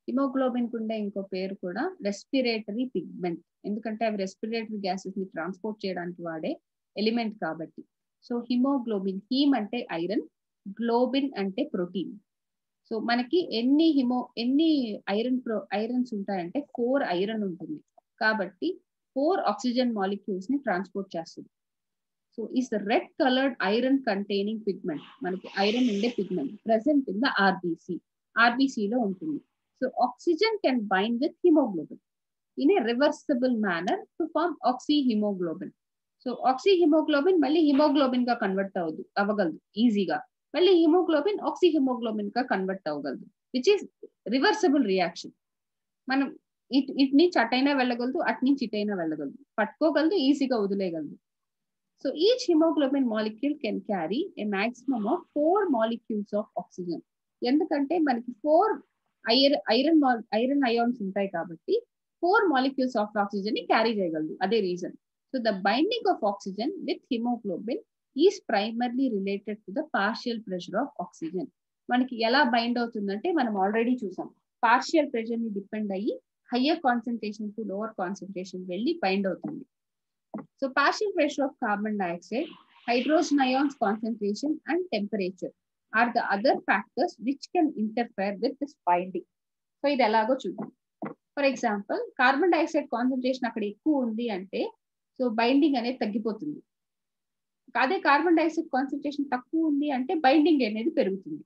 హిమోగ్లోబిన్ కు ఉండే ఇంకో పేరు కూడా రెస్పిరేటరీ పిగ్మెంట్ ఎందుకంటే అవి రెస్పిరేటరీ గ్యాసెస్ ని ట్రాన్స్పోర్ట్ చేయడానికి వాడే ఎలిమెంట్ కాబట్టి సో హిమోగ్లోబిన్ హీమ్ అంటే ఐరన్ గ్లోబిన్ అంటే ప్రోటీన్ సో మనకి ఎన్ని హిమో ఎన్ని ఐరన్ ప్రో ఐరన్స్ ఉంటాయంటే ఫోర్ ఐరన్ ఉంటుంది కాబట్టి ఫోర్ ఆక్సిజన్ మాలిక్యూల్స్ ని ట్రాన్స్పోర్ట్ చేస్తుంది so is the red coloured iron containing pigment మనకి ఐరన్ ఉండే pigment present in the RBC ఆర్బీసీలో ఉంటుంది so oxygen can bind with haemoglobin in a reversible manner to form oxy haemoglobin so oxy haemoglobin మళ్ళీ haemoglobin గా convert అవ్వదు అవ్వగలదు ఈజీగా మళ్ళీ హిమోగ్లోబిన్ ఆక్సీ హిమోగ్లోబిన్ గా కన్వర్ట్ అవ్వగలదు విచ్ ఈస్ రివర్సిబుల్ రియాక్షన్ మనం ఇట్ ఇటు నుంచి అటైనా వెళ్ళగలదు అటు నుంచి ఇటైనా వెళ్ళగలదు పట్టుకోగలదు ఈజీగా వదిలేయగలదు so each haemoglobin molecule can carry a maximum of four molecules of oxygen ఎందుకంటే మనకి four iron iron iron ions ఉంటాయి కాబట్టి ఫోర్ మాలిక్యూల్స్ ఆఫ్ ఆక్సిజన్ ని క్యారీ చేయగలదు అదే reason so the binding of oxygen with haemoglobin is primarily related to the partial pressure of oxygen మనకి ఎలా bind అవుతుందంటే మనం ఆల్రెడీ చూసాం పార్షియల్ ప్రెషర్ ని డిపెండ్ అయ్యి higher concentration to lower concentration వెళ్ళి బైండ్ అవుతుంది so partial pressure of carbon dioxide hydrogen ions concentration and temperature are the other factors which can interfere with this binding so ఇది ఎలాగో చూద్దాం for example carbon dioxide concentration అక్కడ ఎక్కువ ఉంది అంటే so binding అనేది తగ్గిపోతుంది అదే కార్బన్ డైఆక్సైడ్ కాన్సన్ట్రేషన్ తక్కువ ఉంది అంటే బైండింగ్ అనేది పెరుగుతుంది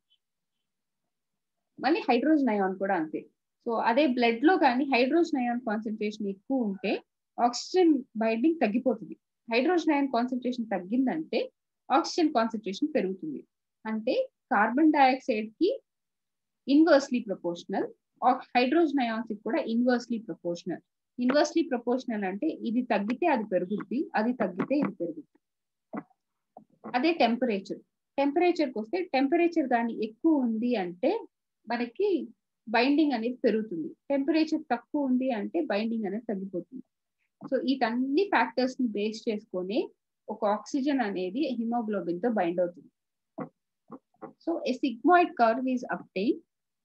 మళ్ళీ హైడ్రోజన్ అయాన్ కూడా అంతే సో అదే బ్లడ్ లో కానీ హైడ్రోజన్ అయాన్ కాన్సన్ట్రేషన్ ఎక్కువ ఉంటే ఆక్సిజన్ బైండింగ్ తగ్గిపోతుంది హైడ్రోజన్ అయాన్ కాన్సన్ట్రేషన్ తగ్గిందంటే ఆక్సిజన్ కాన్సన్ట్రేషన్ పెరుగుతుంది అంటే కార్బన్ డైఆక్సైడ్ కి ఇన్వర్స్లీ ప్రపోర్షనల్ హైడ్రోజన్ అయాన్స్ కి కూడా ఇన్వర్స్లీ ప్రపోర్షనల్ ఇన్వర్స్లీ ప్రపోర్షనల్ అంటే ఇది తగ్గితే అది పెరుగుద్ది అది తగ్గితే ఇది పెరుగుద్ది అదే టెంపరేచర్ టెంపరేచర్కి వస్తే టెంపరేచర్ కానీ ఎక్కువ ఉంది అంటే మనకి బైండింగ్ అనేది పెరుగుతుంది టెంపరేచర్ తక్కువ ఉంది అంటే బైండింగ్ అనేది తగ్గిపోతుంది సో వీటన్ని ఫ్యాక్టర్స్ ని బేస్ చేసుకొని ఒక ఆక్సిజన్ అనేది హిమోగ్లోబిన్ తో బైండ్ అవుతుంది so a sigmoid curve is obtained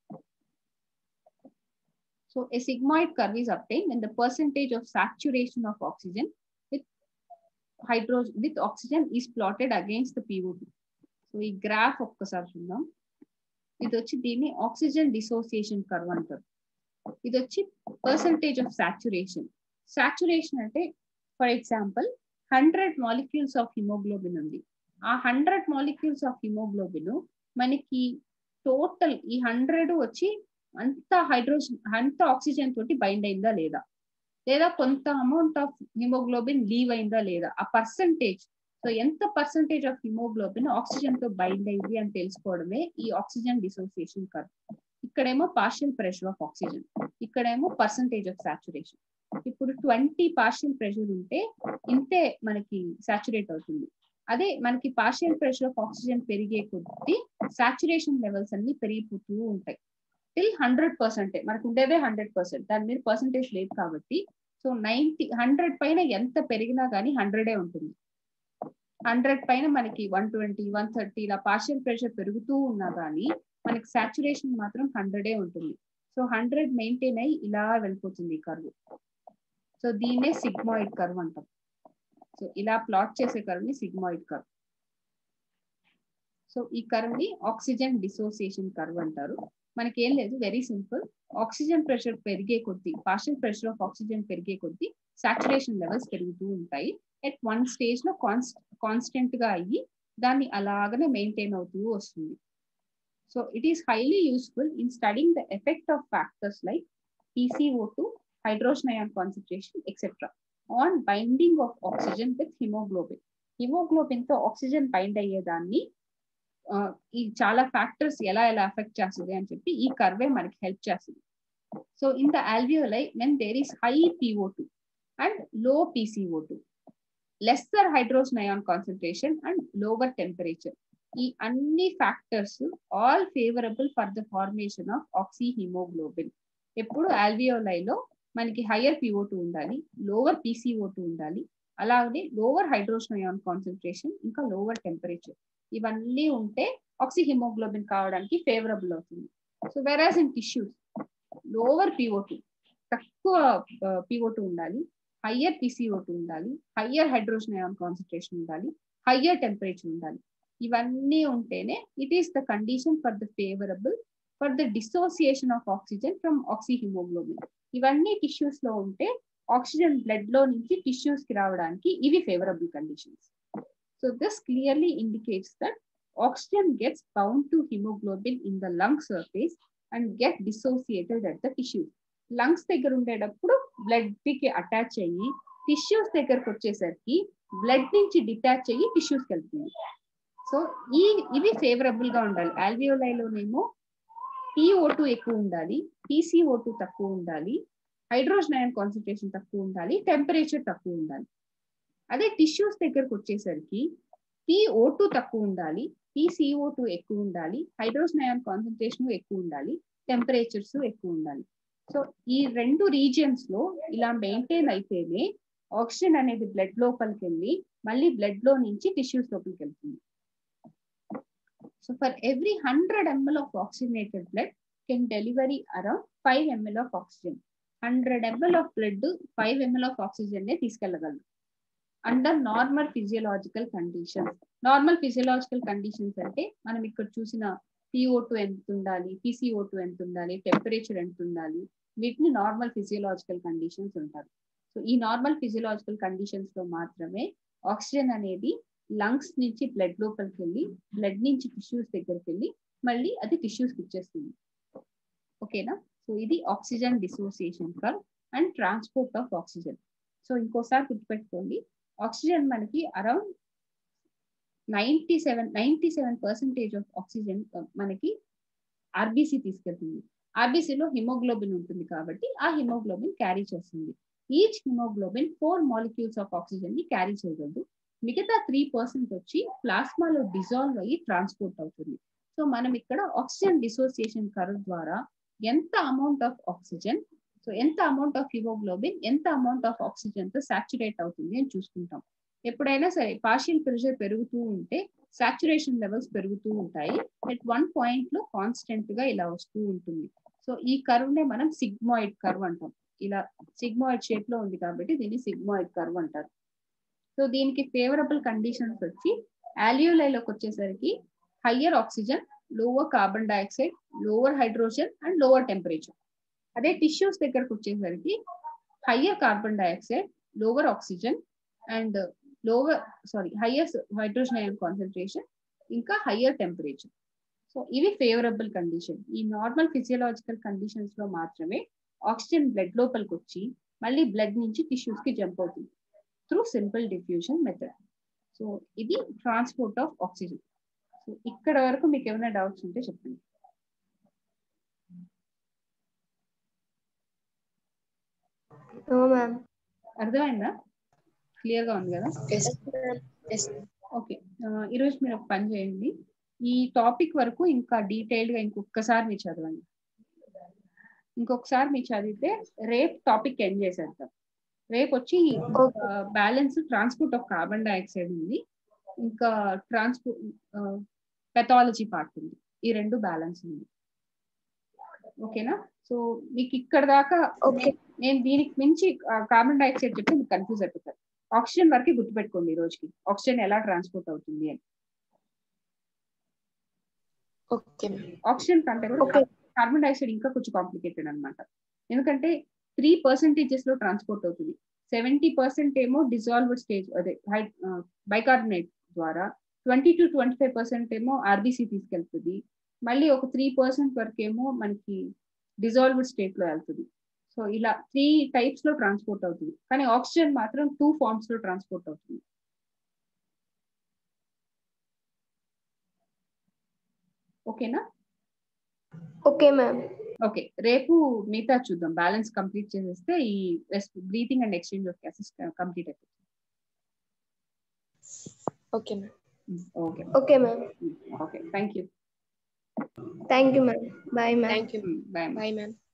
so a sigmoid curve is obtained when the percentage of saturation of oxygen with hydrogen with oxygen is plotted against the PO2 so ఈ graph ఒక్కసారి చూద్దాం ఇది వచ్చి దీన్ని oxygen dissociation curve అంటారు ఇది వచ్చి percentage of saturation saturation అంటే for example hundred molecules of haemoglobin ఉంది ఆ హండ్రెడ్ మాలిక్యూల్స్ ఆఫ్ హిమోగ్లోబిన్ మనకి టోటల్ ఈ హండ్రెడ్ వచ్చి అంత హైడ్రోజన్ అంత ఆక్సిజన్ తోటి బైండ్ అయిందా లేదా లేదా కొంత అమౌంట్ ఆఫ్ హిమోగ్లోబిన్ లీవ్ అయిందా లేదా ఆ పర్సంటేజ్ సో ఎంత పర్సంటేజ్ ఆఫ్ హిమోగ్లోబిన్ ఆక్సిజన్ తో బైండ్ అయింది అని తెలుసుకోవడమే ఈ ఆక్సిజన్ డిసోసియేషన్ కర్వ్ ఇక్కడేమో పార్షియల్ ప్రెషర్ ఆఫ్ ఆక్సిజన్ ఇక్కడేమో పర్సంటేజ్ ఆఫ్ సాచురేషన్ ఇప్పుడు ట్వంటీ పార్షియల్ ప్రెషర్ ఉంటే ఇంతే మనకి సాచురేట్ అవుతుంది అదే మనకి పార్షియల్ ప్రెషర్ ఆఫ్ ఆక్సిజన్ పెరిగే కొద్దీ సాచురేషన్ లెవెల్స్ అన్ని పెరిగిపోతూ ఉంటాయి టిల్ హండ్రెడ్ పర్సెంట్ మనకు ఉండేదే హండ్రెడ్ పర్సెంట్ దాని మీద పర్సంటేజ్ లేదు కాబట్టి సో నైన్టీ హండ్రెడ్ పైన ఎంత పెరిగినా కానీ హండ్రెడే ఉంటుంది హండ్రెడ్ పైన మనకి వన్ ట్వంటీ వన్ థర్టీ ఇలా పార్షియల్ ప్రెషర్ పెరుగుతూ ఉన్నా కానీ మనకి సాచురేషన్ మాత్రం హండ్రెడే ఉంటుంది సో హండ్రెడ్ మెయింటైన్ అయ్యి ఇలా వెళ్ళిపోతుంది ఈ కర్వ్ సో దీన్నే సిగ్మాయిడ్ కర్వ్ అంటాం సో ఇలా ప్లాట్ చేసే కర్వ్ ని సిగ్మాయిడ్ కర్వ్ సో ఈ కర్వ్ ని ఆక్సిజన్ డిసోసియేషన్ కర్వ్ అంటారు మనకి ఏం లేదు వెరీ సింపుల్ ఆక్సిజన్ ప్రెషర్ పెరిగే కొద్దీ పార్షియల్ ప్రెషర్ ఆఫ్ ఆక్సిజన్ పెరిగే కొద్దీ సాచురేషన్ లెవెల్స్ పెరుగుతూ ఉంటాయి ఎట్ వన్ స్టేజ్ లో కాన్స్ కాన్స్టెంట్ గా అయ్యి దాన్ని అలాగనే మెయింటైన్ అవుతూ వస్తుంది so it is highly useful in studying the effect of factors like TCO two hydrogen ion concentration etcetera on binding of oxygen with haemoglobin haemoglobin తో oxygen bind అయ్యేదాన్ని ఈ చాలా ఫ్యాక్టర్స్ ఎలా ఎలా ఎఫెక్ట్ చేస్తుంది అని చెప్పి ఈ కర్వే మనకి హెల్ప్ చేస్తుంది so in the alveoli when there is high PO two and low PCO two lesser hydrogen ion concentration and lower temperature ఈ అన్ని factors all favourable for the formation of oxy haemoglobin ఎప్పుడు ఆల్వియోలైలో మనకి higher PO two ఉండాలి lower PCO two ఉండాలి అలాగే lower hydrogen ion concentration ఇంకా lower temperature ఇవన్నీ ఉంటే ఆక్సీ హిమోగ్లోబిన్ కావడానికి ఫేవరబుల్ అవుతుంది so whereas in tissues lower PO two తక్కువ పిఓ టూ ఉండాలి హయ్యర్ పిసిఓ టూ ఉండాలి హయ్యర్ హైడ్రోజన్ అయాన్ కాన్సన్ట్రేషన్ ఉండాలి హయ్యర్ టెంపరేచర్ ఉండాలి ఇవన్నీ ఉంటేనే it is the condition for the favourable for the dissociation of oxygen from oxyhaemoglobin ఇవన్నీ tissues లో ఉంటే ఆక్సిజన్ బ్లడ్ లో నుంచి టిష్యూస్ కి రావడానికి ఇవి favourable conditions so this clearly indicates that oxygen gets bound to haemoglobin in the lung surface and get dissociated at the tissues lungs దగ్గర ఉండేటప్పుడు బ్లడ్ కి అటాచ్ అయ్యి టిష్యూస్ దగ్గరకు వచ్చేసరికి బ్లడ్ నుంచి డిటాచ్ అయ్యి టిష్యూస్ కి వెళ్తుంది సో ఈ ఇవి ఫేవరబుల్ గా ఉండాలి ఆల్వియోలైలోనేమో పిఓ టూ ఎక్కువ ఉండాలి పీసీఓ టూ తక్కువ ఉండాలి హైడ్రోజన్ అయాన్ కాన్సన్ట్రేషన్ తక్కువ ఉండాలి టెంపరేచర్ తక్కువ ఉండాలి అదే టిష్యూస్ దగ్గరకు వచ్చేసరికి పిఓ టూ తక్కువ ఉండాలి పీసీఓ టూ ఎక్కువ ఉండాలి హైడ్రోజన్ అయాన్ కాన్సన్ట్రేషన్ ఎక్కువ ఉండాలి టెంపరేచర్స్ ఎక్కువ ఉండాలి సో ఈ రెండు రీజియన్స్ లో ఇలా మెయింటైన్ అయితేనే ఆక్సిజన్ అనేది బ్లడ్ లోపలికి వెళ్ళి మళ్ళీ బ్లడ్ లో నుంచి టిష్యూస్ లోపలికి వెళ్తుంది so for every hundred ML of oxygenated blood can delivery around five ML of oxygen hundred ML of blood five ML of oxygen నే తీసుకెళ్ళగలరు under normal physiological conditions normal physiological conditions అంటే మనం ఇక్కడ చూసిన PO two ఎంత ఉండాలి PCO two ఎంత ఉండాలి టెంపరేచర్ ఎంత ఉండాలి వీటిని నార్మల్ ఫిజియలాజికల్ కండిషన్స్ ఉంటారు సో ఈ నార్మల్ ఫిజియలాజికల్ కండిషన్స్ లో మాత్రమే ఆక్సిజన్ అనేది లంగ్స్ నుంచి బ్లడ్ లోపలికి వెళ్ళి బ్లడ్ నుంచి టిష్యూస్ దగ్గరికి వెళ్ళి మళ్ళీ అది టిష్యూస్ ఇచ్చేస్తుంది ఓకేనా సో ఇది oxygen dissociation curve and transport of oxygen so ఇంకోసారి గుర్తుపెట్టుకోండి ఆక్సిజన్ మనకి around ninety seven ninety seven percentage of oxygen మనకి ఆర్బీసీ తీసుకెళ్తుంది ఆర్బీసీలో హిమోగ్లోబిన్ ఉంటుంది కాబట్టి ఆ హిమోగ్లోబిన్ క్యారీ చేస్తుంది each haemoglobin four molecules of oxygen ని క్యారీ చేయగలదు మిగతా త్రీ పర్సెంట్ వచ్చి ప్లాస్మాలో డిజాల్వ్ అయ్యి ట్రాన్స్పోర్ట్ అవుతుంది సో మనం ఇక్కడ ఆక్సిజన్ డిసోసియేషన్ కర్వ్ ద్వారా ఎంత అమౌంట్ ఆఫ్ ఆక్సిజన్ సో ఎంత అమౌంట్ ఆఫ్ హిమోగ్లోబిన్ ఎంత అమౌంట్ ఆఫ్ ఆక్సిజన్ తో సాచురేట్ అవుతుంది అని చూసుకుంటాం ఎప్పుడైనా సరే పార్షియల్ ప్రెషర్ పెరుగుతూ ఉంటే సాచురేషన్ లెవెల్స్ పెరుగుతూ ఉంటాయి అట్ వన్ పాయింట్ లో కాన్స్టెంట్ గా ఇలా వస్తూ ఉంటుంది సో ఈ కర్వ్ నే మనం సిగ్మాయిడ్ కర్వ్ అంటాం ఇలా సిగ్మాయిడ్ షేప్ లో ఉంది కాబట్టి దీన్ని సిగ్మాయిడ్ కర్వ్ అంటారు సో దీనికి ఫేవరబుల్ కండిషన్స్ వచ్చి ఆలియోలైలోకి వచ్చేసరికి higher oxygen lower carbon dioxide lower hydrogen and lower temperature అదే టిష్యూస్ దగ్గరకు వచ్చేసరికి higher carbon dioxide lower oxygen and lower sorry higher hydrogen ion concentration ఇంకా హయ్యర్ టెంపరేచర్ సో ఇవి ఫేవరబుల్ కండిషన్ ఈ నార్మల్ ఫిజియలాజికల్ కండిషన్స్ లో మాత్రమే oxygen blood లోపలికి వచ్చి మళ్ళీ బ్లడ్ నుంచి టిష్యూస్ కి జంప్ అవుతుంది through simple diffusion method so ఇది ట్రాన్స్పోర్ట్ ఆఫ్ ఆక్సిజన్ సో ఇక్కడ వరకు మీకు ఏమైనా డౌట్స్ ఉంటే చెప్పండి మ్యామ్ అర్థమైందా క్లియర్ గా ఉంది కదా ఓకే ఈరోజు మీరు ఒక పని చేయండి ఈ టాపిక్ వరకు ఇంకా డీటెయిల్డ్ గా ఇంకొకసారి మీరు చదవండి ఇంకొకసారి మీరు చదివితే రేపు టాపిక్ ఎండ్ చేసేద్దాం రేపు వచ్చి balance transport of carbon dioxide ఉంది ఇంకా ట్రాన్స్పోర్ట్ పెథాలజీ పార్ట్ ఉంది ఈ రెండు బ్యాలెన్స్ ఉంది ఓకేనా సో మీకు ఇక్కడ దాకా ఓకే నేను దీనికి మించి కార్బన్ డైఆక్సైడ్ చెప్తే మీకు కన్ఫ్యూజ్ అయిపోతారు ఆక్సిజన్ వరకు గుర్తుపెట్టుకోండి ఈ రోజుకి ఆక్సిజన్ ఎలా ట్రాన్స్పోర్ట్ అవుతుంది అని ఓకే ఆక్సిజన్ కంటే కూడా Okay. కార్బన్ డైఆక్సైడ్ ఇంకా కొంచెం కాంప్లికేటెడ్ అన్నమాట ఎందుకంటే త్రీ పర్సెంటేజెస్ లో ట్రాన్స్పోర్ట్ అవుతుంది సెవెంటీ పర్సెంట్ ఏమో డిజాల్వ్డ్ స్టేజ్ అదే బైకార్బోనేట్ ద్వారా twenty to twenty five percent ఏమో ఆర్బీసీ తీసుకెళ్తుంది మళ్ళీ ఒక త్రీ పర్సెంట్ వరకు ఏమో మనకి డిజాల్వ్డ్ స్టేట్ లో వెళ్తుంది సో ఇలా త్రీ టైప్స్ లో ట్రాన్స్పోర్ట్ అవుతుంది కానీ ఆక్సిజన్ మాత్రం టూ ఫార్మ్స్ లో ట్రాన్స్పోర్ట్ అవుతుంది ఓకేనా ఓకే మ్యామ్ ఓకే రేపు మిగతా చూద్దాం బ్యాలెన్స్ కంప్లీట్ చేసేస్తే ఈ breathing and exchange of gases complete అయిపోతుంది okay ma'am okay okay ma'am okay thank you thank you ma'am bye ma'am thank you bye bye ma'am